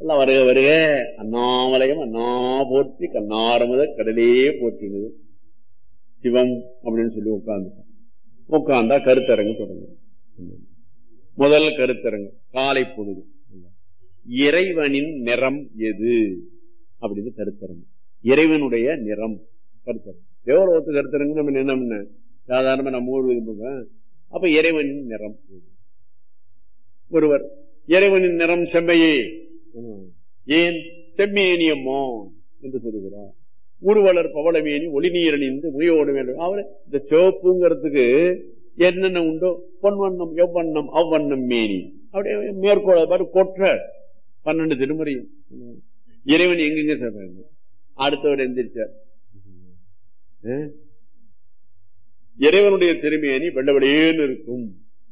எல்லாம் வருக வருக அண்ணாமலையம் அண்ணா போற்றி கண்ணாரமுத கடலே போற்றினது சிவம் அப்படின்னு சொல்லி உட்கார்ந்து உட்கார்ந்தா கருத்தரங்கு தொடங்கும் முதல் கருத்தரங்கு காலை பொழுது இறைவனின் நிறம் எது அப்படின்னு கருத்தரங்கு இறைவனுடைய நிறம் கருத்தரங்கு தேவலோகத்து கருத்தரங்கு நம்ம என்ன பண்ண சாதாரணமா நம்ம ஊர் இருப்போம் அப்ப இறைவனின் நிறம் எது? ஒருவர் இறைவனின் நிறம் செம்மையே ஏன் செம்மேனியம்மோ என்று சொல்லுகிறார் உருவலர் பவளமேனி ஒளிநீரணிந்து முயோடு வேண்டும் அவர் இந்த சிவப்புங்கிறதுக்கு என்னென்ன உண்டோ பொன்வண்ணம் எவ்வண்ணம் அவ்வண்ணம் மேனி அப்படியே மேற்கோள பாரு கொற்ற பன்னெண்டு திருமுறையும் இறைவன் எங்கெங்க சொல்றாங்க அடுத்தவர் எந்திரிச்சார் அஹ்? இறைவனுடைய திருமேனி வெள்ள வெளியேன்னு இருக்கும்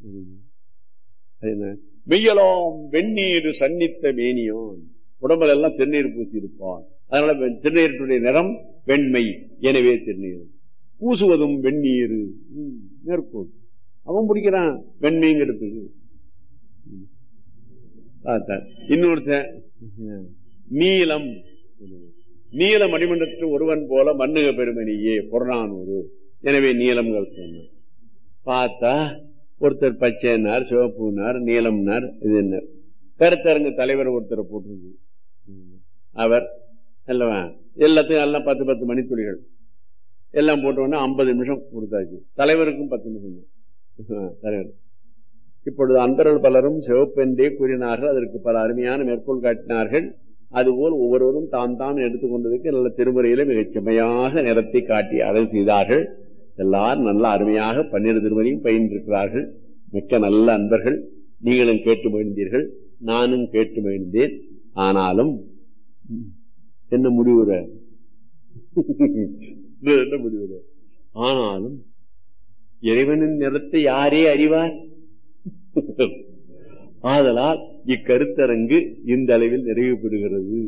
அது என்ன மெய்யலாம் வெந்நீர் சன்னித்த மேனியோன் உடம்புல எல்லாம் திருநீர் பூசி இருப்பான் அதனால வெ- திருநீருடைய நிறம் வெண்மை எனவே திருநீர் பூசுவதும் வெந்நீர் ம், மேற்கோள் அவன் பிடிக்கிறான் வெண்மைங்கிறதுக்கு ம். பார்த்தார் இன்னொருத்தன் நீலம் நீலம் அடிமன்றத்து ஒருவன் போல மண்ணுக பெருமணியே புறநானூறு எனவே நீலம்கள் சொன்னான் பார்த்தா ஒருத்தர் பச்சைனார் சிவப்புனார் நீலம்னார் இது என்ன கருத்தரங்கு தலைவர் ஒருத்தரை போட்டிருக்கு அவர் அல்லவா எல்லாத்தையும் எல்லாம் பத்து பத்து மணித்துளிகள் எல்லாம் போட்ட உடனே ஐம்பது நிமிஷம் கொடுத்தாச்சு தலைவருக்கும் பத்து நிமிஷம் தான். தலைவர் இப்பொழுது அன்பர்கள் பலரும் சிவப்பென்றே கூறினார்கள் அதற்கு பல அருமையான மேற்கோள் காட்டினார்கள் அதுபோல் ஒவ்வொருவரும் தாம் தான் எடுத்துக்கொண்டதுக்கு நல்ல திருமுறையில மிகச் செம்மையாக நிறத்தை காட்டி அருள் செய்தார்கள் எல்லாரும் நல்ல அருமையாக பன்னிரு திருமறையும் பயின்றிருக்கிறார்கள் மிக்க நல்ல அன்பர்கள் நீங்களும் கேட்டு மகிழ்ந்தீர்கள் நானும் கேட்டு மகிழ்ந்தேன் ஆனாலும் என்ன முடிவுற என்ன முடிவுற ஆனாலும் இறைவனின் நிறத்தை யாரே அறிவார் ஆதலால் இக்கருத்தரங்கு இந்த அளவில் நிறைவு பெறுகிறது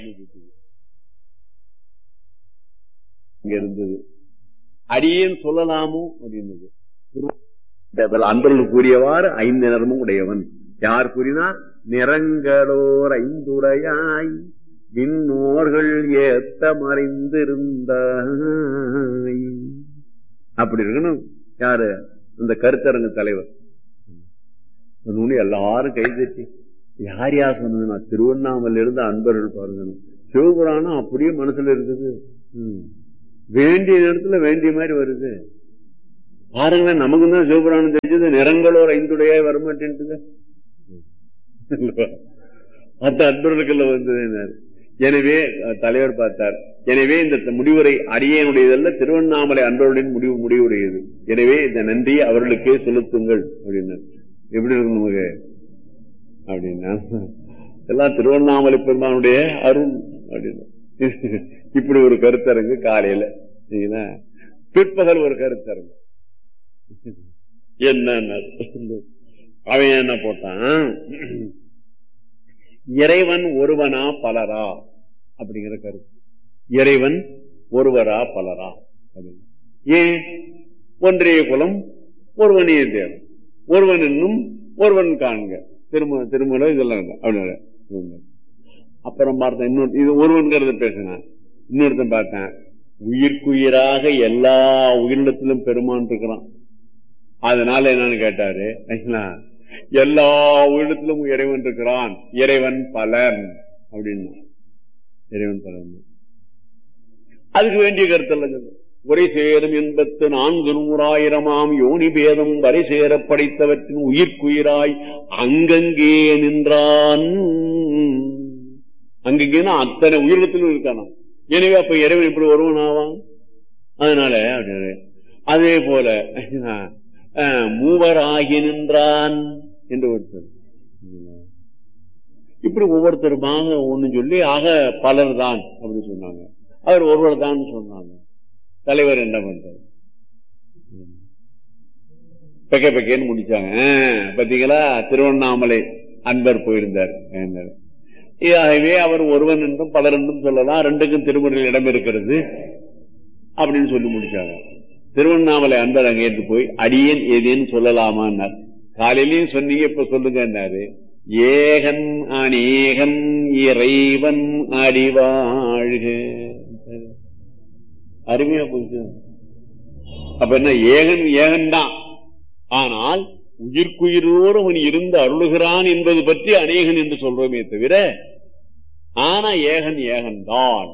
இங்க இருந்தது அடியேன் சொல்லலாமோ அப்படின்னது அன்பர்கள் கூறியவாறு ஐந்து நிறமும் உடையவன் யார் கூறினார் நிறங்களோர் ஐந்துடையாய் விண்ணோர்கள் ஏத்த மறைந்திருந்தாய் அப்படி இருக்கணும் யாரு அந்த கருத்தரங்கு தலைவர் சொன்னோன்னு எல்லாரும் கை தட்டி யார் யார் சொன்னது நான் திருவண்ணாமலையில இருந்து அன்பர்கள் பாருங்க சிவபுராணம் அப்படியே மனசுல இருக்குது ம். வேண்டிய நேரத்துல வேண்டிய மாதிரி வருது பாருங்களேன் நமக்கு தான் சிவபுராணம் தெரிஞ்சது நிறங்களோர் ஐந்துடையாய் வரமாட்டேன்ட்டுது மற்ற அன்பர்களுக்குள்ள வந்தது எனவே அஹ், தலைவர் பார்த்தார் எனவே இந்த முடிவுரை அடியனுடையதல்ல திருவண்ணாமலை அன்பர்களுடன் முடிவு முடிவுடையது எனவே இந்த நன்றி அவர்களுக்கே செலுத்துங்கள் அப்படின்னார் எப்படி இருக்கும் நமக்கு அப்படின்னா எல்லாம் திருவண்ணாமலை பெருமானுடைய அருள் அப்படின்னு இப்படி ஒரு கருத்தரங்கு காலையில சரிங்களா? பிற்பகல் ஒரு கருத்தரங்கு என்ன அவன் என்ன போட்டான் இறைவன் ஒருவனா பலரா அப்படிங்கிற கருத்து இறைவன் ஒருவரா பலரா அப்படின்னு. ஏன் ஒன்றே குலம் ஒருவனே தேவன் ஒருவன் என்னும் ஒருவன் காண்க திரும திருமண இதெல்லாம் இல்லை. அப்படின்னு சொன்னார். அப்புறம் பார்த்தேன் இன்னொரு இது ஒருவன்கிறது பேசினான் இன்னொருத்தன் பார்த்தேன் உயிர்க்குயிராக எல்லா உயிரினத்திலும் பெருமான் இருக்கிறான் அதனால என்னன்னு கேட்டாரு சரிங்களா? எல்லா உயிரினத்திலும் இறைவன் இருக்கிறான் இறைவன் பலன் அப்படின்னு இறைவன் பலன் அதுக்கு வேண்டிய கருத்தல்ல உரை சேரும் எண்பத்து நான்கு நூறாயிரமாம் யோனி பேதம் வரை சேர படைத்தவற்றின் உயிர்க்குயிராய் அங்கங்கே நின்றான் அங்கங்கேனா அத்தனை உயிரினத்திலும் இருக்கானாம் எனவே அப்ப இறைவன் இப்படி ஒருவன் ஆவான் அதனால அப்படின்னாரு. அதே போல அஹ், மூவராகி நின்றான் என்று ஒருத்தர் இப்படி ஒவ்வொருத்தருமாக ஒண்ணு சொல்லி ஆக பலர் தான் அப்படின்னு சொன்னாங்க அவர் ஒருவர் தான் சொன்னாங்க தலைவர் என்ன பண்றாரு பெக்க பெக்கேன்னு முடிச்சாங்க ஆஹ், பாத்தீங்களா திருவண்ணாமலை அன்பர் போயிருந்தார் என்றார். ஆகவே அவர் ஒருவன் என்றும் பலர் என்றும் சொல்லலாம் ரெண்டுக்கும் திருமுறையில் இடம் இருக்கிறது அப்படின்னு சொல்லி முடிச்சாங்க திருவண்ணாமலை அன்பர் அங்க ஏற்று போய் அடியேன் ஏதேன்னு சொல்லலாமான்னார் காலையிலயும் சொன்னீங்க இப்ப சொல்லுங்கன்னாரு ஏகன் அநேகன் இறைவன் அடிவாழ்க அருமையா போச்சு அப்ப என்ன ஏகன் ஏகன் தான் ஆனால் உயிர்க்குயிரோடு அவன் இருந்து அருளுகிறான் என்பது பற்றி அநேகன் என்று சொல்றோமே தவிர ஆனா ஏகன் ஏகன் தான்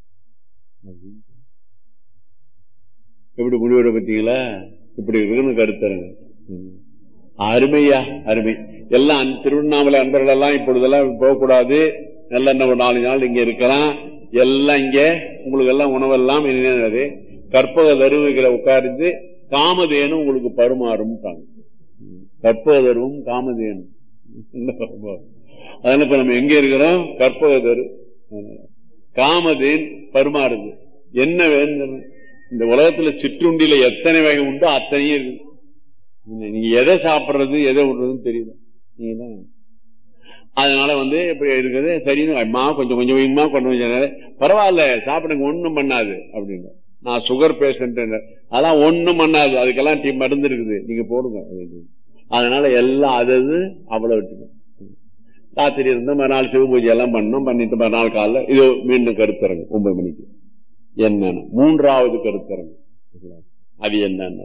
எப்படி முடிவோட பார்த்தீங்களா இப்படி இருக்குன்னு கருத்தருங்க அருமையா அருமை எல்லாம் திருவண்ணாமலை அன்பர்கள் எல்லாம் இப்பொழுதெல்லாம் போகக்கூடாது நல்ல என்ன ஒரு நாலு நாள் இங்க இருக்கலாம் எல்லாம் இங்க உங்களுக்கு எல்லாம் உணவெல்லாம் என்னது கற்பக தருவுகளை உட்கார்ந்து காமதேனு உங்களுக்கு பருமாறும் கற்பக தருவும் காமதேனு அதனால இப்ப நம்ம எங்க இருக்கிறோம் கற்பக தரு காமதேன் பருமாறுது என்ன வேண்டும் இந்த உலகத்துல சிற்றுண்டியில எத்தனை வகை உண்டோ அத்தனையும் இருக்கு நீங்க எதை சாப்பிடுறது எதை விடுறதுன்னு தெரியல நீங்க அதனால வந்து இப்படி இருக்குது சரின்னு அம்மா கொஞ்சம் கொஞ்சம் கொஞ்சமா கொண்டு கொஞ்சம் பரவாயில்ல சாப்பிடுங்க ஒண்ணும் பண்ணாது அப்படின்னு நான் சுகர் பேஷண்ட் அதெல்லாம் ஒண்ணும் பண்ணாது அதுக்கெல்லாம் டீ மருந்து இருக்குது நீங்க போடுங்க அதனால எல்லாம் அது அவ்வளவு விட்டுங்க ராத்திரி இருந்து மறுநாள் சிவ பூஜை எல்லாம் பண்ணோம் பண்ணிட்டு மறுநாள் காலைல இது மீண்டும் கருத்தரங்கு ஒன்பது மணிக்கு என்னன்னு மூன்றாவது கருத்தரங்கு அது என்னன்னு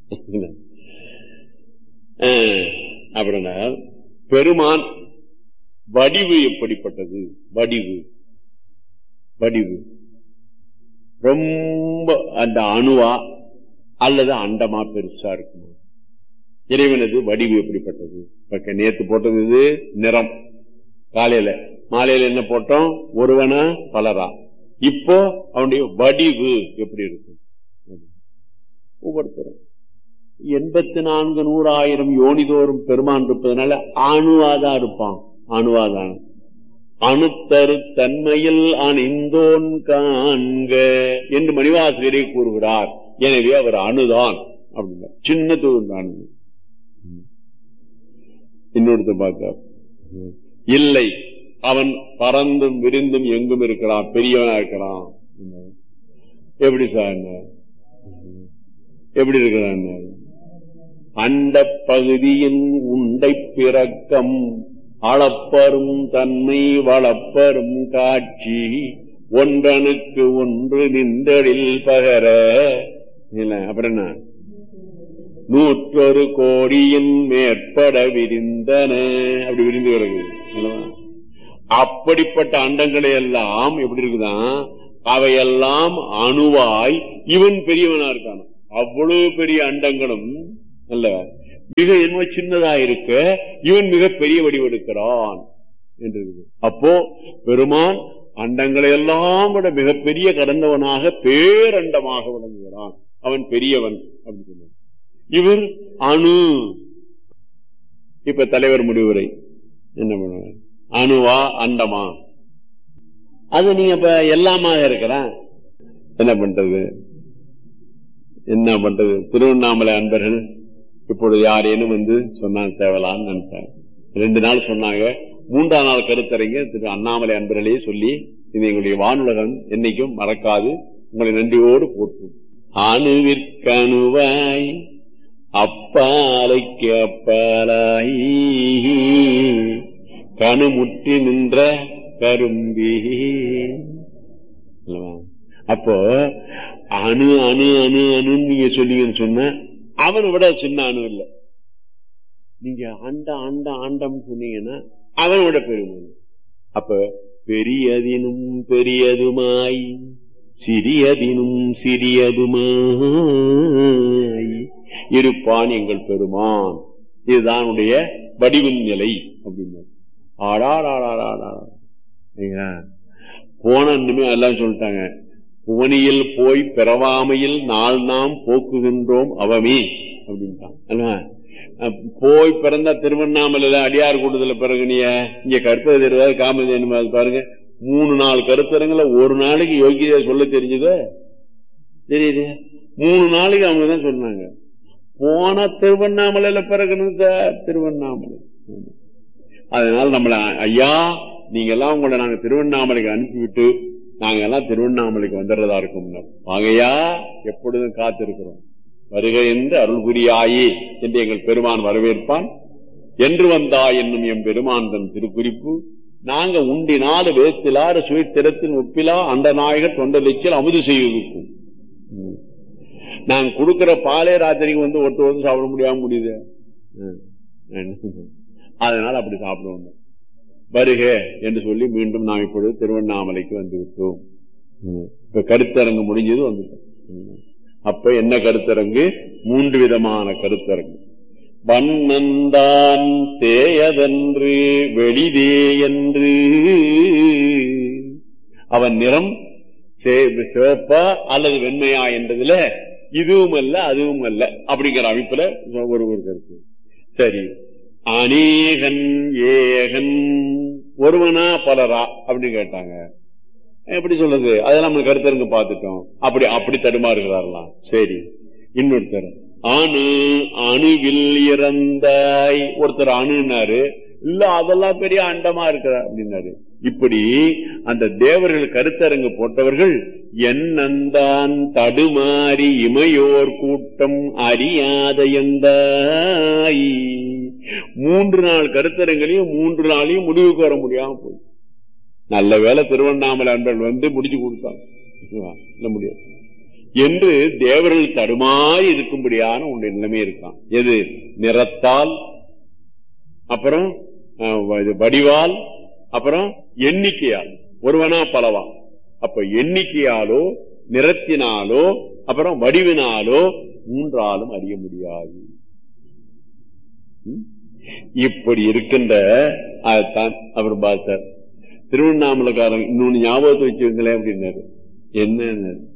அப்படின்னா பெருமான் வடிவு எப்படிப்பட்டது வடிவு வடிவு ரொம்ப அந்த அணுவா அல்லது அண்டமா பெருசா இருக்குமா இறைவனது வடிவு எப்படிப்பட்டது நேத்து போட்டது இது நிறம் காலையில மாலையில என்ன போட்டோம் ஒருவனா பலரா இப்போ அவனுடைய வடிவு எப்படி இருக்கும் ஒவ்வொருத்தரும் எண்பத்தி நான்கு நூறாயிரம் யோனிதோறும் பெருமான் இருப்பதனால அணுவாதான் இருப்பான் அணுவாதான் அணுத்தரு தன்மையில் அணிந்தோன் காண்க என்று மணிவாசகரை கூறுகிறார் எனவே அவர் அணுதான் அப்படின்னா சின்ன தூரம் இன்னொருத்தர் பார்த்தார் இல்லை அவன் பறந்தும் விரிந்தும் எங்கும் இருக்கிறான் பெரியவனா இருக்கிறான் எப்படி சார் எப்படி இருக்கிறான் அண்ட பகுதியின் உண்டை பிறக்கம் அளப்பரும் தன்மை வளப்பரும் காட்சி ஒன்றனுக்கு ஒன்று நின்றடில் பகர அப்புறம் என்ன நூற்றொரு கோடியின் மேற்பட விரிந்தன அப்படி விரிந்து கிடக்குது அப்படிப்பட்ட அண்டங்களை எல்லாம் எப்படி இருக்குதான் அவையெல்லாம் அணுவாய் இவன் பெரியவனா இருக்கான அவ்வளவு பெரிய அண்டங்களும் அல்ல மிக என்ன சின்னதா இருக்க இவன் மிக பெரிய வடிவெடுக்கிறான் என்று அப்போ பெருமான் அண்டங்களை எல்லாம் விட மிகப்பெரிய கடந்தவனாக பேரண்டமாக விளங்குகிறான் அவன் பெரியவன் அப்படின்னு சொன்னான் இவர் அணு இப்ப தலைவர் முடிவுரை என்ன பண்ணுவார் அணுவா அண்டமா அது நீங்க இப்ப எல்லாமாக இருக்கிறான் என்ன பண்றது என்ன பண்றது திருவண்ணாமலை அன்பர்கள் இப்பொழுது யாரேனும் வந்து சொன்னாங்க தேவலான்னு நினைச்சாங்க ரெண்டு நாள் சொன்னாங்க மூன்றாம் நாள் கருத்தரங்க திரு அண்ணாமலை அன்பர்களே சொல்லி இது எங்களுடைய வானுலகம் என்னைக்கும் மறக்காது உங்களை நன்றியோடு போற்றும் அணுவிற்கணுவாய் அப்பாலைக்கு அப்பாலாய் கணுமுற்றி நின்ற கரும்பி அப்போ அணு அணு அணு அணுன்னு நீங்க சொன்னீங்கன்னு சொன்ன அவனை விட சின்ன அணு இல்ல நீங்க அண்ட அண்ட ஆண்டம் சொன்னீங்கன்னா அவனை விட பெருமை அப்ப பெரியதினும் பெரியதுமாய் சிறியதினும் சிறியதுமாய் இருப்பான் எங்கள் பெருமான் இதுதான் உடைய வடிவின் நிலை அப்படின்னு ஆடாடாடாடாடா போன இனிமே எல்லாம் சொல்லிட்டாங்க புவனியில் போய் பிறவாமையில் நாள் நாம் போக்குகின்றோம் அவமே அப்படின்ட்டான் போய் பிறந்தா திருவண்ணாமலையில அடியார் கூட்டத்துல பிறகு நீ இங்க கற்பது தெரியாது காமதேனு பாருங்க மூணு நாலு கருத்தரங்கள ஒரு நாளைக்கு யோகியதை சொல்ல தெரிஞ்சது தெரியுது மூணு நாளைக்கு அவங்க தான் சொன்னாங்க போன திருவண்ணாமலையில பிறகுன்னு திருவண்ணாமலை அதனால நம்மள ஐயா நீங்க எல்லாம் உங்களை நாங்க திருவண்ணாமலைக்கு அனுப்பிவிட்டு நாங்க எல்லாம் திருவண்ணாமலைக்கு வந்துடுறதா இருக்கும் ஆகையா எப்பொழுதும் காத்திருக்கிறோம் வருகை என்று அருள் புரியாயே என்று எங்கள் பெருமான் வரவேற்பான் என்று வந்தா என்னும் எம் பெருமான் தன் திருக்குறிப்பு நாங்க உண்டினால வேத்திலாறு சுயத்திரத்தின் ஒப்பிலா அந்த நாயகர் தொண்டலிச்சில் அமுது செய்வதற்கும் நான் கொடுக்கிற பாலே ராத்திரிக்கு வந்து ஒட்டு வந்து சாப்பிட முடியாம முடியுது அதனால அப்படி சாப்பிடுவோம் வருக என்று சொல்லி மீண்டும் நாம் இப்பொழுது திருவண்ணாமலைக்கு வந்து விட்டோம் இப்ப கருத்தரங்கு முடிஞ்சது வந்துட்டோம் அப்ப என்ன கருத்தரங்கு மூன்று விதமான கருத்தரங்கு வண்ணந்தான் தேயதன்று வெளிதே என்று அவன் நிறம் சிவப்பா அல்லது வெண்மையா என்றதுல இதுவும் அல்ல அதுவும் அல்ல அப்படிங்கிற அமைப்புல ஒரு ஒரு கருத்து சரி அநேகன் ஏகன் ஒருவனா பலரா அப்படின்னு கேட்டாங்க எப்படி சொல்றது அதெல்லாம் நம்ம கருத்தருங்க பார்த்துட்டோம் அப்படி அப்படி தடுமாறுகிறாரலாம் சரி இன்னொருத்தர் அணு அணுவில் இறந்தாய் ஒருத்தர் அணுனாரு இல்ல அதெல்லாம் பெரிய அண்டமா இருக்கிறார் அப்படின்னாரு இப்படி அந்த தேவர்கள் கருத்தரங்கு போட்டவர்கள் என்னந்தான் தடுமாறி இமையோர் கூட்டம் அறியாத எந்தாய் மூன்று நாள் கருத்தரங்களையும் மூன்று நாளையும் முடிவுக்கு வர முடியாம போய் நல்ல வேலை திருவண்ணாமலை அன்பர்கள் வந்து முடிச்சு கொடுத்தாங்க முடியாது என்று தேவர்கள் தடுமாறி இருக்கும்படியான உன்னுடைய நிலைமை இருக்கான் எது நிறத்தால் அப்புறம் வடிவால் அப்புறம் எண்ணிக்கையால் ஒருவனா பலவா அப்ப எண்ணிக்கையாலோ நிறத்தினாலோ அப்புறம் வடிவினாலோ மூன்றாலும் அறிய முடியாது இப்படி இருக்கின்ற அதைத்தான் அவர் பார்த்தார் திருவண்ணாமலைக்காரன் இன்னொன்னு ஞாபகத்தை வச்சுங்களேன் அப்படின்னாரு என்ன